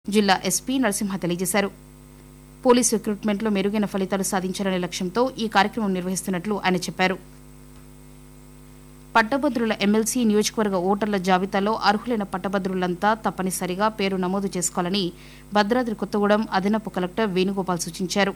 జిల్లా ఎస్పీ నరసింహ తెలియజేశారు పోలీసు రిక్రూట్మెంట్లో మెరుగైన ఫలితాలు సాధించాలనే లక్ష్యంతో ఈ కార్యక్రమం నిర్వహిస్తున్నట్లు ఆయన చెప్పారు పట్టభద్రుల ఎమ్మెల్సీ నియోజకవర్గ ఓటర్ల జాబితాలో అర్హులైన పట్టభద్రులంతా తప్పనిసరిగా పేరు నమోదు చేసుకోవాలని భద్రాద్రి కొత్తగూడెం అదనపు కలెక్టర్ వేణుగోపాల్ సూచించారు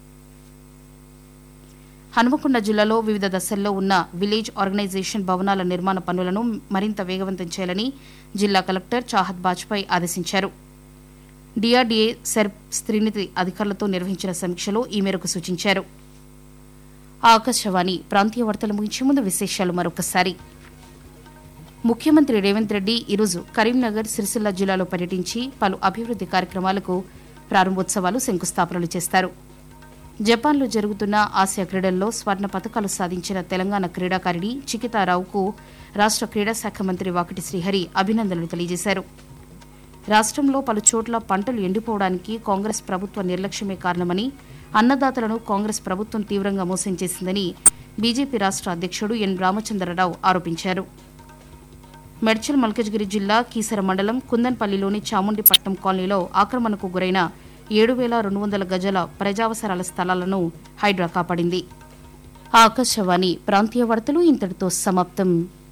హనుమకొండ జిల్లాలో వివిధ దశల్లో ఉన్న విలేజ్ ఆర్గనైజేషన్ భవనాల నిర్మాణ పనులను మరింత వేగవంతం చేయాలని జిల్లా కలెక్టర్ చాహత్ బాజ్పాయ్ ఆదేశించారు డిఆర్డీఏ సెర్ప్ స్త్రీనిధి అధికారులతో నిర్వహించిన సమీక్షలో ఈ మేరకు సూచించారు ఆకాశవాణి ప్రాంతీయ వార్తలు ముగించే ముందు విశేషాలు మరొకసారి ముఖ్యమంత్రి రేవంత్ రెడ్డి ఈరోజు కరీంనగర్ సిరిసిల్ల జిల్లాలో పర్యటించి పలు అభివృద్ది కార్యక్రమాలకు ప్రారంభోత్సవాలు శంకుస్థాపనలు చేస్తారు జపాన్లో జరుగుతున్న ఆసియా క్రీడల్లో స్వర్ణ పథకాలు సాధించిన తెలంగాణ క్రీడాకారిణి చికితారావుకు రాష్ట క్రీడా శాఖ మంత్రి వాకిటి శ్రీహరి అభినందనలు తెలియజేశారు రాష్ట్రంలో పలు చోట్ల పంటలు ఎండిపోవడానికి కాంగ్రెస్ ప్రభుత్వ నిర్లక్ష్యమే కారణమని అన్నదాతలను కాంగ్రెస్ ప్రభుత్వం తీవ్రంగా మోసం చేసిందని బీజేపీ రాష్ట్ర అధ్యక్షుడు ఎన్ రామచంద్రరావు ఆరోపించారు మెడ్చల్ మల్కజ్గిరి జిల్లా కీసర మండలం కుందన్పల్లిలోని చాముండిపట్నం కాలనీలో ఆక్రమణకు గురైన ఏడు వేల రెండు వందల గజాల ప్రజావసరాల స్థలాలను హైడ్రా కాపాడింది ఆకాశవాణి ప్రాంతీయ వార్తలు ఇంతటితో సమాప్తం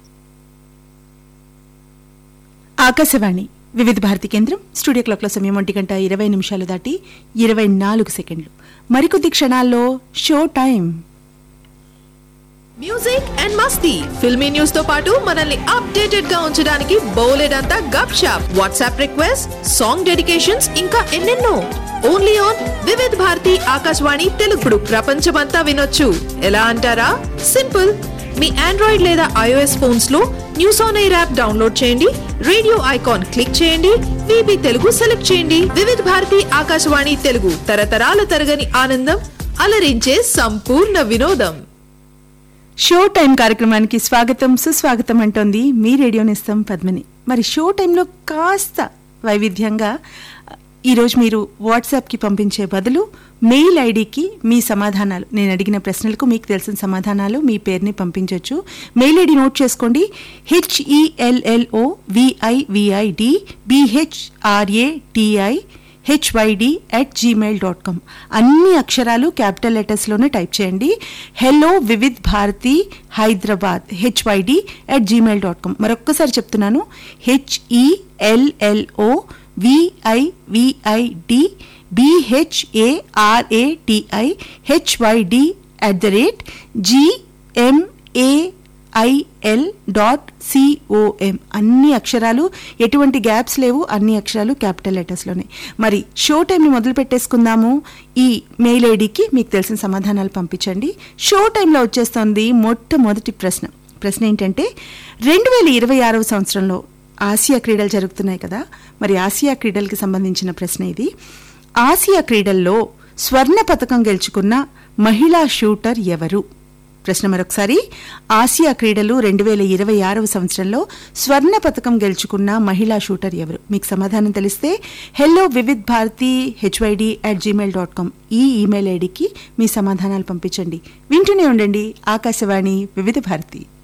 ఆకాశవాణి వివిధ భారతి కేంద్రం స్టూడియో క్లాక్ల సమయం ఒంటి గంట ఇరవై నిమిషాలు దాటి ఇరవై నాలుగు సెకండ్లు మరికొద్ది క్షణాల్లో షో టైం మ్యూజిక్ అండ్ మస్తీ ఫిల్మీ న్యూస్ తో పాటు మనల్ని అప్డేటెడ్ గా ఉంచడానికి బౌలెడ్ అంతా గప్ షాప్ వాట్సాప్ రిక్వెస్ట్ సాంగ్ డెడికేషన్స్ ఇంకా ఎన్నెన్నో ఓన్లీ ఆన్ వివిధ్ భారతి ఆకాశవాణి తెలుగుడు ప్రపంచమంతా వినొచ్చు ఎలా అంటారా సింపుల్ మీ ఆండ్రాయిడ్ లేదా ఐఓఎస్ ఫోన్స్ లో news on air app download చేయండి రేడియో ఐకాన్ క్లిక్ చేయండి విబి తెలుగు సెలెక్ట్ చేయండి వివిధ భారతి ఆకాశవాణి తెలుగు తరతరాల తరగని ఆనందం అలరించే సంపూర్ణ వినోదం షో టైం కార్యక్రమానికి స్వాగతం సుస్వాగతం అంటోంది మీ రేడియో నిస్తాం పద్మని మరి షో టైంలో కాస్త వైవిధ్యంగా ఈరోజు మీరు వాట్సాప్కి పంపించే బదులు మెయిల్ ఐడికి మీ సమాధానాలు నేను అడిగిన ప్రశ్నలకు మీకు తెలిసిన సమాధానాలు మీ పేరుని పంపించవచ్చు మెయిల్ ఐడి నోట్ చేసుకోండి HELLO VIVID BHRATI HYD at Gmail dot com అన్ని అక్షరాలు క్యాపిటల్ లెటర్స్లోనే టైప్ చేయండి hello Vividh Bharati Hyderabad HYD at Gmail dot com మరొక్కసారి చెప్తున్నాను HELLO VIVID BHARATI HYD at the rate GMA IL dot COM అన్ని అక్షరాలు ఎటువంటి గ్యాప్స్ లేవు అన్ని అక్షరాలు క్యాపిటల్ లెటర్స్లోనే మరి షో టైంని మొదలు పెట్టేసుకుందాము ఈ మెయిల్ ఐడికి మీకు తెలిసిన సమాధానాలు పంపించండి షో టైంలో వచ్చేస్తుంది మొట్టమొదటి ప్రశ్న ప్రశ్న ఏంటంటే రెండు వేల ఇరవై ఆరవ సంవత్సరంలో ఆసియా క్రీడలు జరుగుతున్నాయి కదా మరి ఆసియా క్రీడలకి సంబంధించిన ప్రశ్న ఇది ఆసియా క్రీడల్లో స్వర్ణ పథకం గెలుచుకున్న మహిళా షూటర్ ఎవరు ప్రశ్న మరొకసారి ఆసియా క్రీడలు రెండు వేల ఇరవై ఆరవ సంవత్సరంలో స్వర్ణ పథకం గెలుచుకున్న మహిళా షూటర్ ఎవరు మీకు సమాధానం తెలిస్తే hello Vividh Bharati HYD at Gmail dot com ఈ ఈమెయిల్ ఐడికి మీ సమాధానాలు పంపించండి వింటూనే ఉండండి ఆకాశవాణి వివిధ భారతి